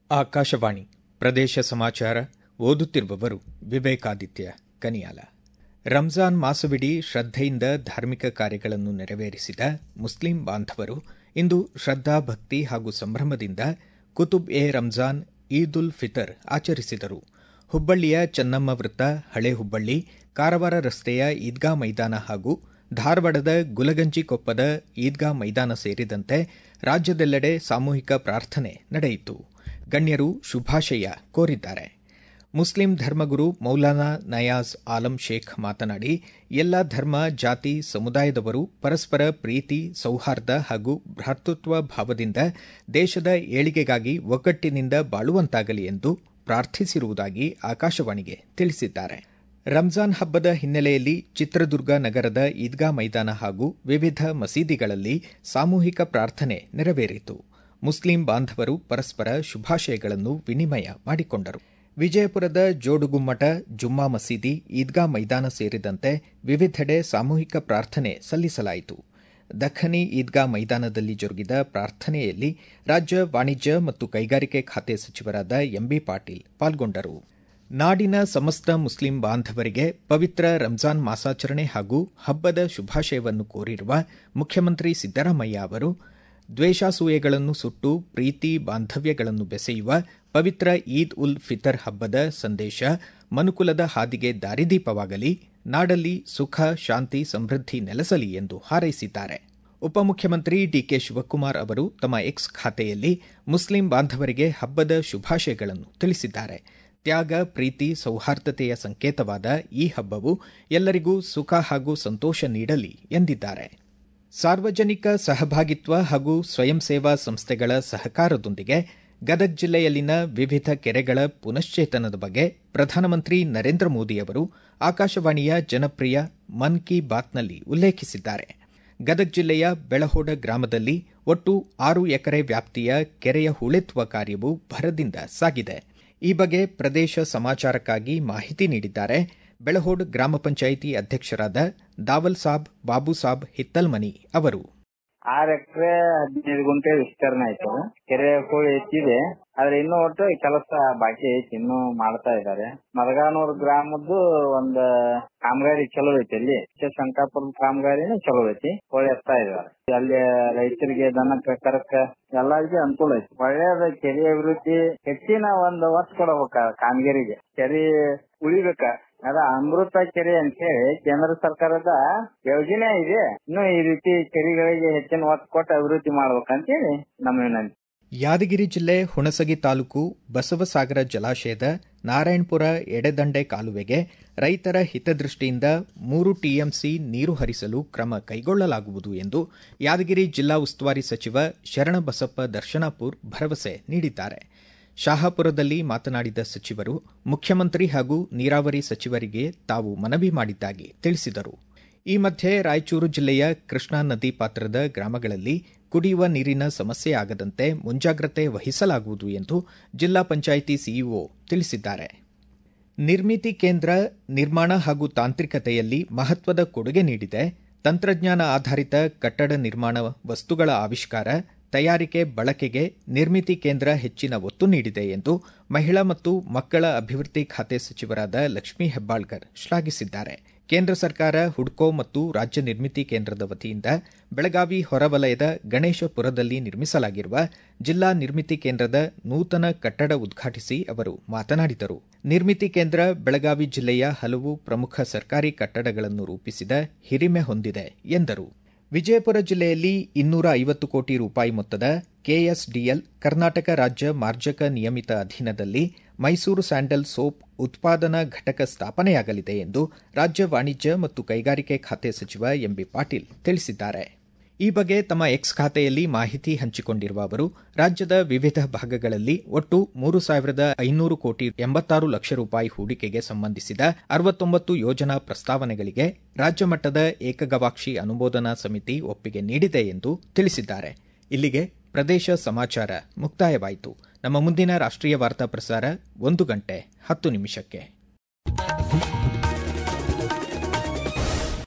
ಆಕಾಶವಾಣಿ ಪ್ರದೇಶ ಸಮಾಚಾರ ಓದುತ್ತಿರುವವರು ವಿವೇಕಾದಿತ್ಯ ಕನಿಯಾಲ ರಂಜಾನ್ ಮಾಸವಿಡೀ ಶ್ರದ್ದೆಯಿಂದ ಧಾರ್ಮಿಕ ಕಾರ್ಯಗಳನ್ನು ನೆರವೇರಿಸಿದ ಮುಸ್ಲಿಂ ಬಾಂಧವರು ಇಂದು ಶ್ರದ್ದಾಭಕ್ತಿ ಹಾಗೂ ಸಂಭ್ರಮದಿಂದ ಕುತುಬ್ ಎ ರಂಜಾನ್ ಈದ್ ಉಲ್ ಫಿತರ್ ಆಚರಿಸಿದರು ಹುಬ್ಬಳ್ಳಿಯ ಚೆನ್ನಮ್ಮ ವೃತ್ತ ಹಳೆ ಹುಬ್ಬಳ್ಳಿ ಕಾರವಾರ ರಸ್ತೆಯ ಈದ್ಗಾ ಮೈದಾನ ಹಾಗೂ ಧಾರವಾಡದ ಗುಲಗಂಜಿಕೊಪ್ಪದ ಈದ್ಗಾ ಮೈದಾನ ಸೇರಿದಂತೆ ರಾಜ್ಯದೆಲ್ಲೆಡೆ ಸಾಮೂಹಿಕ ಪ್ರಾರ್ಥನೆ ನಡೆಯಿತು ಗಣ್ಯರು ಶುಭಾಶಯ ಕೋರಿದ್ದಾರೆ ಮುಸ್ಲಿಂ ಧರ್ಮಗುರು ಮೌಲಾನಾ ನಯಾಜ್ ಆಲಂ ಶೇಖ್ ಮಾತನಾಡಿ ಎಲ್ಲ ಧರ್ಮ ಜಾತಿ ಸಮುದಾಯದವರು ಪರಸ್ಪರ ಪ್ರೀತಿ ಸೌಹಾರ್ದ ಹಾಗೂ ಭ್ರಾತೃತ್ವ ಭಾವದಿಂದ ದೇಶದ ಏಳಿಗೆಗಾಗಿ ಒಗ್ಗಟ್ಟಿನಿಂದ ಬಾಳುವಂತಾಗಲಿ ಎಂದು ಪ್ರಾರ್ಥಿಸಿರುವುದಾಗಿ ಆಕಾಶವಾಣಿಗೆ ತಿಳಿಸಿದ್ದಾರೆ ರಂಜಾನ್ ಹಬ್ಬದ ಹಿನ್ನೆಲೆಯಲ್ಲಿ ಚಿತ್ರದುರ್ಗ ನಗರದ ಈದ್ಗಾ ಮೈದಾನ ಹಾಗೂ ವಿವಿಧ ಮಸೀದಿಗಳಲ್ಲಿ ಸಾಮೂಹಿಕ ಪ್ರಾರ್ಥನೆ ನೆರವೇರಿತು ಮುಸ್ಲಿಂ ಬಾಂಧವರು ಪರಸ್ಪರ ಶುಭಾಶಯಗಳನ್ನು ವಿನಿಮಯ ಮಾಡಿಕೊಂಡರು ವಿಜಯಪುರದ ಜೋಡುಗುಮ್ಮಟ ಜುಮ್ಮಾ ಮಸೀದಿ ಈದ್ಗಾ ಮೈದಾನ ಸೇರಿದಂತೆ ವಿವಿಧೆಡೆ ಸಾಮೂಹಿಕ ಪ್ರಾರ್ಥನೆ ಸಲ್ಲಿಸಲಾಯಿತು ದಖನಿ ಈದ್ಗಾ ಮೈದಾನದಲ್ಲಿ ಜರುಗಿದ ಪ್ರಾರ್ಥನೆಯಲ್ಲಿ ರಾಜ್ಯ ವಾಣಿಜ್ಯ ಮತ್ತು ಕೈಗಾರಿಕೆ ಖಾತೆ ಸಚಿವರಾದ ಎಂಬಿ ಪಾಟೀಲ್ ಪಾಲ್ಗೊಂಡರು ನಾಡಿನ ಸಮಸ್ತ ಮುಸ್ಲಿಂ ಬಾಂಧವರಿಗೆ ಪವಿತ್ರ ರಂಜಾನ್ ಮಾಸಾಚರಣೆ ಹಾಗೂ ಹಬ್ಬದ ಶುಭಾಶಯವನ್ನು ಕೋರಿರುವ ಮುಖ್ಯಮಂತ್ರಿ ಸಿದ್ದರಾಮಯ್ಯ ಅವರು ದ್ವೇಷಾಸೂಯೆಗಳನ್ನು ಸುಟ್ಟು ಪ್ರೀತಿ ಬಾಂಧವ್ಯಗಳನ್ನು ಬೆಸೆಯುವ ಪವಿತ್ರ ಈದ್ ಉಲ್ ಫಿತರ್ ಹಬ್ಬದ ಸಂದೇಶ ಮನುಕುಲದ ಹಾದಿಗೆ ದಾರಿದೀಪವಾಗಲಿ ನಾಡಲ್ಲಿ ಸುಖ ಶಾಂತಿ ಸಮೃದ್ಧಿ ನೆಲೆಸಲಿ ಎಂದು ಹಾರೈಸಿದ್ದಾರೆ ಉಪಮುಖ್ಯಮಂತ್ರಿ ಡಿಕೆ ಶಿವಕುಮಾರ್ ಅವರು ತಮ್ಮ ಎಕ್ಸ್ ಖಾತೆಯಲ್ಲಿ ಮುಸ್ಲಿಂ ಬಾಂಧವರಿಗೆ ಹಬ್ಬದ ಶುಭಾಶಯಗಳನ್ನು ತಿಳಿಸಿದ್ದಾರೆ ತ್ಯಾಗ ಪ್ರೀತಿ ಸೌಹಾರ್ದತೆಯ ಸಂಕೇತವಾದ ಈ ಹಬ್ಬವು ಎಲ್ಲರಿಗೂ ಸುಖ ಹಾಗೂ ಸಂತೋಷ ನೀಡಲಿ ಎಂದಿದ್ದಾರೆ ಸಾರ್ವಜನಿಕ ಸಹಭಾಗಿತ್ವ ಹಾಗೂ ಸ್ವಯಂ ಸೇವಾ ಸಂಸ್ಥೆಗಳ ಸಹಕಾರದೊಂದಿಗೆ ಗದಗ ಜಿಲ್ಲೆಯಲ್ಲಿನ ವಿವಿಧ ಕೆರೆಗಳ ಪುನಶ್ಚೇತನದ ಬಗ್ಗೆ ಪ್ರಧಾನಮಂತ್ರಿ ನರೇಂದ್ರ ಮೋದಿ ಅವರು ಆಕಾಶವಾಣಿಯ ಜನಪ್ರಿಯ ಮನ್ ಕಿ ಬಾತ್ನಲ್ಲಿ ಉಲ್ಲೇಖಿಸಿದ್ದಾರೆ ಗದಗ ಜಿಲ್ಲೆಯ ಬೆಳಹೋಡ ಗ್ರಾಮದಲ್ಲಿ ಒಟ್ಟು ಆರು ಎಕರೆ ವ್ಯಾಪ್ತಿಯ ಕೆರೆಯ ಹೂಳೆತ್ತುವ ಕಾರ್ಯವು ಭರದಿಂದ ಸಾಗಿದೆ ಈ ಬಗ್ಗೆ ಪ್ರದೇಶ ಸಮಾಚಾರಕ್ಕಾಗಿ ಮಾಹಿತಿ ನೀಡಿದ್ದಾರೆ ಬೆಳಹೋಡ್ ಗ್ರಾಮ ಪಂಚಾಯಿತಿ ಅಧ್ಯಕ್ಷರಾದ ದಾವಲ್ ಸಾಬ್ ಬಾಬು ಸಾಬ್ ಹಿತ್ತಲ್ಮನಿ ಅವರು ಆರ್ ಎಕರೆ ಹದಿನೈದು ಗುಂಟೆ ವಿಸ್ತರಣೆ ಆಯ್ತು ಕೆರೆ ಕೋಳಿ ಹೆಚ್ಚಿದೆ ಆದ್ರೆ ಇನ್ನೂ ಒಟ್ಟು ಕೆಲಸ ಬಾಕಿ ಐತಿ ಇನ್ನೂ ಮಾಡ್ತಾ ಇದ್ದಾರೆ ಮದಗಾನೂರ್ ಗ್ರಾಮದ್ದು ಒಂದ್ ಕಾಮಗಾರಿ ಚಲೋ ಐತಿ ಅಲ್ಲಿ ಶಂಕಾಪುರ ಕಾಮಗಾರಿನೂ ಚಲೋ ಐತಿ ಕೋಳಿ ಎತ್ತಾ ಇದಾರೆ ಅಲ್ಲಿ ರೈತರಿಗೆ ದನಕ್ಕ ಕರಕ್ಕ ಎಲ್ಲರಿಗೂ ಅನುಕೂಲ ಐತಿ ಒಳ್ಳೇದ ಕೆರೆ ಅಭಿವೃದ್ಧಿ ಹೆಚ್ಚಿನ ಒಂದು ಒತ್ತು ಕೊಡಬೇಕ ಕಾಮಗಾರಿಗೆ ಕೆರೆ ಉಳಿಬೇಕ ಅದ ಅಮೃತ ಕೆರೆ ಅಂತ ಹೇಳಿ ಕೇಂದ್ರ ಸರ್ಕಾರದ ಯೋಜನೆ ಇದೆ ಇನ್ನು ಈ ರೀತಿ ಕೆರೆಗಳಿಗೆ ಹೆಚ್ಚಿನ ಒತ್ತು ಕೊಟ್ಟು ಅಭಿವೃದ್ಧಿ ಮಾಡ್ಬೇಕಂತೇಳಿ ನಮ್ಮ ವಿನಂತಿ ಯಾದಗಿರಿ ಜಿಲ್ಲೆ ಹುಣಸಗಿ ತಾಲೂಕು ಬಸವಸಾಗರ ಜಲಾಶಯದ ನಾರಾಯಣಪುರ ಎಡೆದಂಡೆ ಕಾಲುವೆಗೆ ರೈತರ ಹಿತದೃಷ್ಟಿಯಿಂದ ಮೂರು ಟಿಎಂಸಿ ನೀರು ಹರಿಸಲು ಕ್ರಮ ಕೈಗೊಳ್ಳಲಾಗುವುದು ಎಂದು ಯಾದಗಿರಿ ಜಿಲ್ಲಾ ಉಸ್ತುವಾರಿ ಸಚಿವ ಶರಣಬಸಪ್ಪ ದರ್ಶನಾಪುರ್ ಭರವಸೆ ನೀಡಿದ್ದಾರೆ ಶಾಹಾಪುರದಲ್ಲಿ ಮಾತನಾಡಿದ ಸಚಿವರು ಮುಖ್ಯಮಂತ್ರಿ ಹಾಗೂ ನೀರಾವರಿ ಸಚಿವರಿಗೆ ತಾವು ಮನವಿ ಮಾಡಿದ್ದಾಗಿ ತಿಳಿಸಿದರು ಈ ಮಧ್ಯೆ ರಾಯಚೂರು ಜಿಲ್ಲೆಯ ಕೃಷ್ಣಾ ನದಿ ಪಾತ್ರದ ಗ್ರಾಮಗಳಲ್ಲಿ ಕುಡಿಯುವ ನೀರಿನ ಸಮಸ್ಯೆ ಆಗದಂತೆ ಮುಂಜಾಗ್ರತೆ ವಹಿಸಲಾಗುವುದು ಎಂದು ಜಿಲ್ಲಾ ಪಂಚಾಯಿತಿ ಸಿಇಒ ತಿಳಿಸಿದ್ದಾರೆ ನಿರ್ಮಿತಿ ಕೇಂದ್ರ ನಿರ್ಮಾಣ ಹಾಗೂ ತಾಂತ್ರಿಕತೆಯಲ್ಲಿ ಮಹತ್ವದ ಕೊಡುಗೆ ನೀಡಿದೆ ತಂತ್ರಜ್ಞಾನ ಆಧಾರಿತ ಕಟ್ಟಡ ನಿರ್ಮಾಣ ವಸ್ತುಗಳ ಆವಿಷ್ಕಾರ ತಯಾರಿಕೆ ಬಳಕೆಗೆ ನಿರ್ಮಿತಿ ಕೇಂದ್ರ ಹೆಚ್ಚಿನ ಒತ್ತು ನೀಡಿದೆ ಎಂದು ಮಹಿಳಾ ಮತ್ತು ಮಕ್ಕಳ ಅಭಿವೃದ್ಧಿ ಖಾತೆ ಸಚಿವರಾದ ಲಕ್ಷ್ಮೀ ಹೆಬ್ಬಾಳ್ಕರ್ ಶ್ಲಾಘಿಸಿದ್ದಾರೆ ಕೇಂದ್ರ ಸರ್ಕಾರ ಹುಡ್ಕೋ ಮತ್ತು ರಾಜ್ಯ ನಿರ್ಮಿತಿ ಕೇಂದ್ರದ ವತಿಯಿಂದ ಬೆಳಗಾವಿ ಹೊರವಲಯದ ಗಣೇಶಪುರದಲ್ಲಿ ನಿರ್ಮಿಸಲಾಗಿರುವ ಜಿಲ್ಲಾ ನಿರ್ಮಿತಿ ಕೇಂದ್ರದ ನೂತನ ಕಟ್ಟಡ ಉದ್ಘಾಟಿಸಿ ಅವರು ಮಾತನಾಡಿದರು ನಿರ್ಮಿತಿ ಕೇಂದ್ರ ಬೆಳಗಾವಿ ಜಿಲ್ಲೆಯ ಹಲವು ಪ್ರಮುಖ ಸರ್ಕಾರಿ ಕಟ್ಟಡಗಳನ್ನು ರೂಪಿಸಿದ ಹಿರಿಮೆ ಹೊಂದಿದೆ ಎಂದರು ವಿಜಯಪುರ ಜಿಲ್ಲೆಯಲ್ಲಿ ಇನ್ನೂರ ಐವತ್ತು ಕೋಟಿ ರೂಪಾಯಿ ಮೊತ್ತದ ಕೆಎಸ್ಡಿಎಲ್ ಕರ್ನಾಟಕ ರಾಜ್ಯ ಮಾರ್ಜಕ ನಿಯಮಿತ ಅಧೀನದಲ್ಲಿ ಮೈಸೂರು ಸ್ಯಾಂಡಲ್ ಸೋಪ್ ಉತ್ಪಾದನಾ ಘಟಕ ಸ್ಥಾಪನೆಯಾಗಲಿದೆ ಎಂದು ರಾಜ್ಯ ವಾಣಿಜ್ಯ ಮತ್ತು ಕೈಗಾರಿಕೆ ಖಾತೆ ಸಚಿವ ಎಂಬಿ ಪಾಟೀಲ್ ತಿಳಿಸಿದ್ದಾರೆ ಈ ಬಗ್ಗೆ ತಮ್ಮ ಎಕ್ಸ್ ಖಾತೆಯಲ್ಲಿ ಮಾಹಿತಿ ಹಂಚಿಕೊಂಡಿರುವ ಅವರು ರಾಜ್ಯದ ವಿವಿಧ ಭಾಗಗಳಲ್ಲಿ ಒಟ್ಟು ಮೂರು ಸಾವಿರದ ಐನೂರು ಕೋಟಿ ಎಂಬತ್ತಾರು ಲಕ್ಷ ರೂಪಾಯಿ ಹೂಡಿಕೆಗೆ ಸಂಬಂಧಿಸಿದ ಅರವತ್ತೊಂಬತ್ತು ಯೋಜನಾ ಪ್ರಸ್ತಾವನೆಗಳಿಗೆ ರಾಜ್ಯ ಮಟ್ಟದ ಏಕಗವಾಕ್ಷಿ ಅನುಮೋದನಾ ಸಮಿತಿ ಒಪ್ಪಿಗೆ ನೀಡಿದೆ ಎಂದು ತಿಳಿಸಿದ್ದಾರೆ ಇಲ್ಲಿಗೆ ಪ್ರದೇಶ ಸಮಾಚಾರ ಮುಕ್ತಾಯವಾಯಿತು ನಮ್ಮ ಮುಂದಿನ ರಾಷ್ಟ್ರೀಯ ವಾರ್ತಾ ಪ್ರಸಾರ ಒಂದು ಗಂಟೆ ಹತ್ತು ನಿಮಿಷಕ್ಕೆ